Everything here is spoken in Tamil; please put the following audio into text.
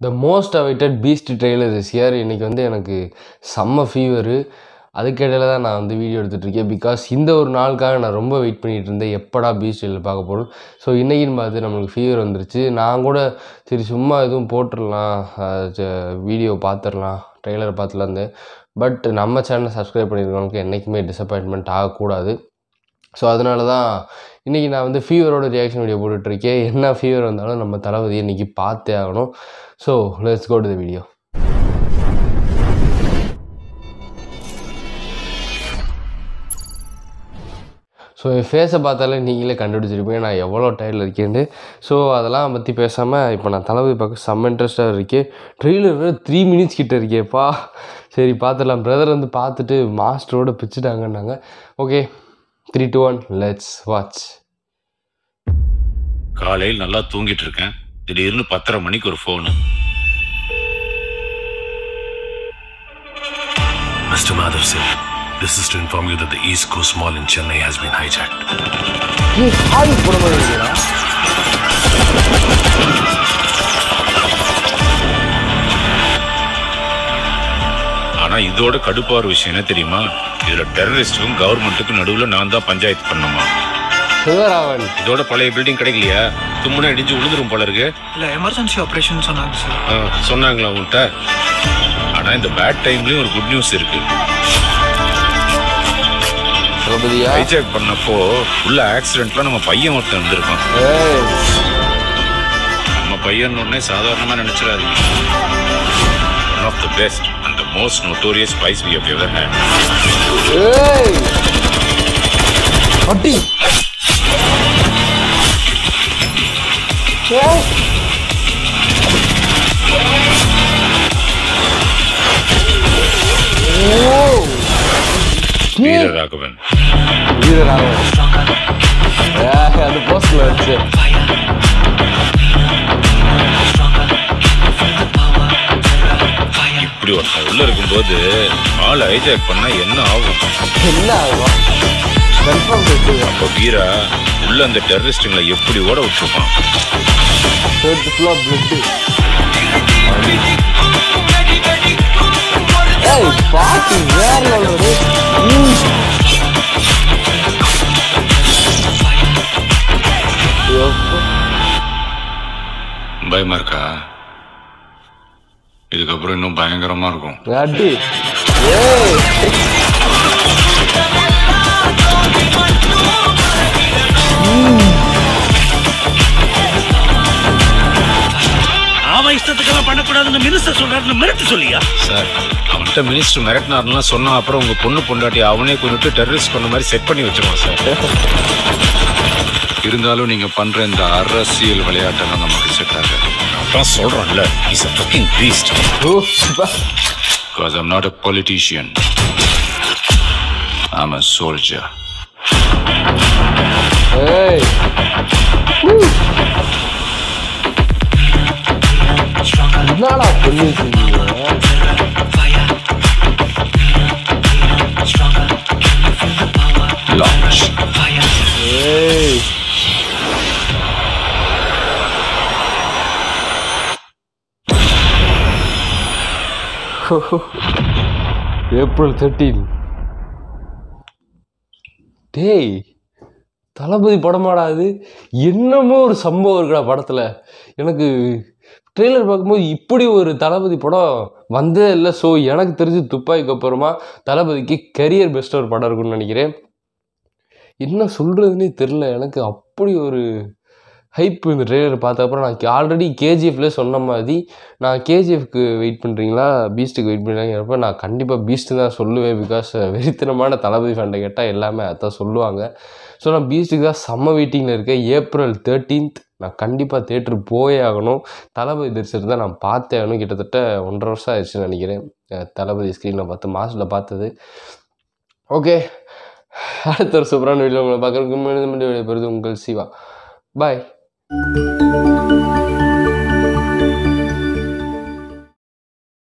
The most awaited Beast trailer is here இன்றைக்கி வந்து எனக்கு செம்ம ஃபீவரு அதுக்கிடையில தான் நான் வந்து வீடியோ எடுத்துகிட்டு இருக்கேன் பிகாஸ் இந்த ஒரு நாளுக்காக நான் ரொம்ப வெயிட் பண்ணிகிட்டு இருந்தேன் எப்படா பீஸ்ட் ட்ரெய்லர் பார்க்க போகிறோம் ஸோ இன்றைக்கின்னு பார்த்து நம்மளுக்கு ஃபீவர் வந்துருச்சு நான் கூட சரி சும்மா எதுவும் போட்டுடலாம் வீடியோ பார்த்துடலாம் ட்ரெய்லரை பார்த்துலாம் இருந்தேன் பட் நம்ம சேனலை சப்ஸ்கிரைப் பண்ணியிருக்கவங்களுக்கு என்றைக்குமே டிசப்பாயின்மெண்ட் ஆகக்கூடாது ஸோ அதனால தான் இன்றைக்கி நான் வந்து ஃபீவரோட ரியாக்ஷன் வீடியோ போட்டுட்ருக்கேன் என்ன ஃபீவர் வந்தாலும் நம்ம தளபதியை இன்றைக்கி பார்த்தே ஆகணும் so let's go to the video so என் ஃபேஸை பார்த்தாலே நீங்களே கண்டுபிடிச்சிருப்பீங்க நான் எவ்வளோ டயர்டில் இருக்கேன்ட்டு ஸோ அதெல்லாம் பற்றி பேசாமல் இப்போ நான் தளபதி பார்க்க செம்ம இன்ட்ரெஸ்ட்டாக இருக்கேன் ட்ரெய்லர் த்ரீ மினிட்ஸ் கிட்ட இருக்கேப்பா சரி பார்த்துடலாம் பிரதர் வந்து பார்த்துட்டு மாஸ்டரோட பிச்சுட்டாங்கன்னாங்க okay three two one let's watch காலையில் நல்லா தூங்கிட்டு இருக்கேன் திடீர்னு பத்தரை மணிக்கு ஒரு phone Mr. Madhav Singh, this is to inform you that the East Coast Mall in Chennai has been hijacked. ஆடி போட மாதிரி இருக்குடா. ஆனா இதோட கடுப்பான விஷயம் என்ன தெரியுமா இதுல டெரரிஸ்டுக்கும் கவர்மெண்ட்டுக்கும் நடுவுல நான் தான் பஞ்சாயத்து பண்ணுமா சிவராமன் இதோட பழைய பில்டிங் கிடைக்கலையா தும்முனா இடிஞ்சு விழுந்துரும் போல இருக்கு இல்லை எமர்ஜென்சி ஆப்ரேஷன் சொன்னாங்க சார் ஆ, சொன்னாங்களா உன்கிட்ட ஆனா இந்த பேட் டைம்லயும் ஒரு குட் நியூஸ் இருக்கு தளபதியா ஹைஜாக் பண்ணப்போ உள்ள ஆக்சிடென்ட்ல நம்ம பையன் ஒருத்தன் வந்திருக்கான் ஏய் நம்ம பையன் உடனே சாதாரணமா நினைச்சிடாதீங்க one of the best and the most notorious spies we have ever had ஏய் அடி ஏய் ஓ வீரராகவன் வீரராகவன் ஏய், அது போஸ்ட்ல வச்சு இப்படி ஒருத்தன் உள்ள இருக்கும்போது ஆள் ஹைஜாக் பண்ணா என்ன ஆகும் என்ன ஆகும் கன்ஃபார்ம் பேசுங்க அப்போ வீரா உள்ள அந்த டெரரிஸ்டுங்களை எப்படி ஓட விட்டுருப்பான் தேர்ட் ஃபுல்லாக பிளட்டு ஏய் பாட்டு வேற லெவலு பயமா இருக்கா இதுக்கப்புறம் இன்னும் பயங்கரமா இருக்கும் அடி ஏய் அவன் இஷ்டத்துக்கெல்லாம் பண்ணக்கூடாதுன்னு மினிஸ்டர் சொல்றாருன்னு மிரட்டு சொல்லியா சார் அவன்கிட்ட மினிஸ்டர் மிரட்டினார்லாம் சொன்னா அப்புறம் உங்க பொண்ணு பொண்டாட்டி அவனே கொண்டுட்டு டெரரிஸ்ட் பண்ண மாதிரி செட் பண்ணி வச்சிருவான் சார் இருந்தாலும் நீங்க பண்ற இந்த அரசியல் விளையாட்டெல்லாம் நமக்கு செட் ஆகாது அதான் சொல்றேன்ல இஸ் அ ஃபக்கிங் பீஸ்ட் ஓ பா Because I'm not a politician. I'm a soldier. ஏய் என்னடா பண்ணி வச்சிருக்கீங்க Launch. ஏய் ஏப்ரல் தேர்ட்டீன் டேய் தளபதி படமாடா அது என்னமோ ஒரு சம்பவம் இருக்குடா படத்தில் எனக்கு ட்ரெய்லர் பார்க்கும்போது இப்படி ஒரு தளபதி படம் வந்ததே இல்லை ஸோ எனக்கு தெரிஞ்சு துப்பாக்கிக்கு அப்புறமா தளபதிக்கு கரியர் பெஸ்ட் ஒரு படம் இருக்குன்னு நினைக்கிறேன் என்ன சொல்கிறதுனே தெரில எனக்கு அப்படி ஒரு ஹைப் இந்த ட்ரெய்லர் பார்த்த அப்புறம் நான் ஆல்ரெடி கேஜிஎஃப்ல சொன்ன மாதிரி நான் கேஜிஎஃப்க்கு வெயிட் பண்ணுறீங்களா பீஸ்ட்டுக்கு வெயிட் பண்ணுறீங்கிறப்ப நான் கண்டிப்பாக பீஸ்ட்டு தான் சொல்லுவேன் பிகாஸ் வெறித்தனமான தளபதி ஃபேண்டை கேட்டால் எல்லாமே அதான் சொல்லுவாங்க ஸோ நான் பீஸ்ட்டுக்கு தான் செம்ம வெயிட்டிங்கில் இருக்கேன் ஏப்ரல் தேர்ட்டீன்த் நான் கண்டிப்பாக தேட்டர் போயே ஆகணும் தளபதி தரிசனத்தை நான் பார்த்தே ஆகணும் கிட்டத்தட்ட ஒன்றரை வருஷம் ஆயிடுச்சுன்னு நினைக்கிறேன் அஹ் தளபதி ஸ்க்ரீனில் பார்த்து மாசில் பார்த்தது ஓகே அடுத்த ஒரு சூப்பரான வீடியோ உங்களை பார்க்குறதுக்கு முன்னாடி பெறுது உங்கள் சிவா பாய்